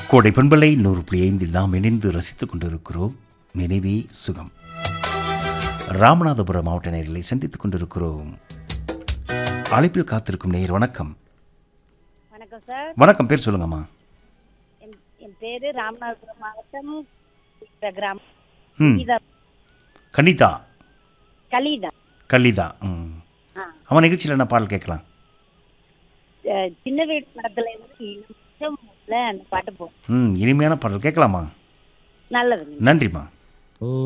கோடை பண்பலை நூறு புள்ளி ஐந்தில் நாம் இணைந்து ரசித்துக் கொண்டிருக்கிறோம் நினைவே சுகம் ராமநாதபுரம் மாவட்ட நேர்களை சந்தித்துக் கொண்டிருக்கிறோம் அழைப்பில் காத்திருக்கும் நேயர் வணக்கம் வணக்கம் சார் வணக்கம் பேர் சொல்லுங்கம்மா என் என் பேரு ராமநாதபுரம் மாவட்டம் இந்த கிராமம் ம் கீதா கனிதா கலிதா கலிதா ம் ஆ அவன் நிகழ்ச்சியில் என்ன பாடல் கேட்கலாம் அஹ், சின்ன வீடு படத்துல இருந்து இளம் அந்த பாட்டு போ ம் இனிமையான பாடல் கேட்கலாமா நல்லதுங்க நன்றிம்மா ஓ